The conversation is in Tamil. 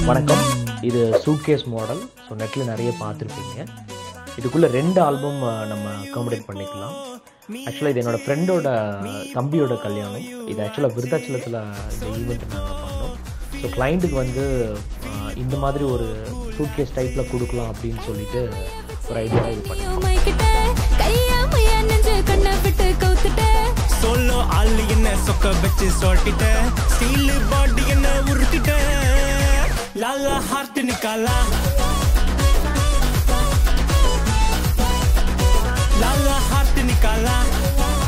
வணக்கம் இது சூட்கேஸ் மாடல் ஸோ நெட்டில் நிறைய பார்த்துருப்பீங்க இதுக்குள்ளே ரெண்டு ஆல்பம் நம்ம அக்காமடேட் பண்ணிக்கலாம் ஆக்சுவலாக இது என்னோடய ஃப்ரெண்டோட தம்பியோட கல்யாணம் இது ஆக்சுவலாக விருதாச்சலத்தில் இந்த ஈவெண்ட் நாங்கள் பண்ணோம் ஸோ கிளைண்ட்டுக்கு வந்து அஹ், இந்த மாதிரி ஒரு சூட்கேஸ் டைப்பில் கொடுக்கலாம் அப்படின்னு சொல்லிட்டு ஒரு ஐடியா இது பண்ணோம் மைக்கிட்ட கையா மையா நெஞ்சு கண்ணை விட்டு கவுத்துட்ட சோலோ ஆள் என்ன சொக்க வச்சு சொல்லிட்ட ஸ்டீல் பாடி என்ன உருட்டிட்ட லாலா ஹார்ட் நிக்காலா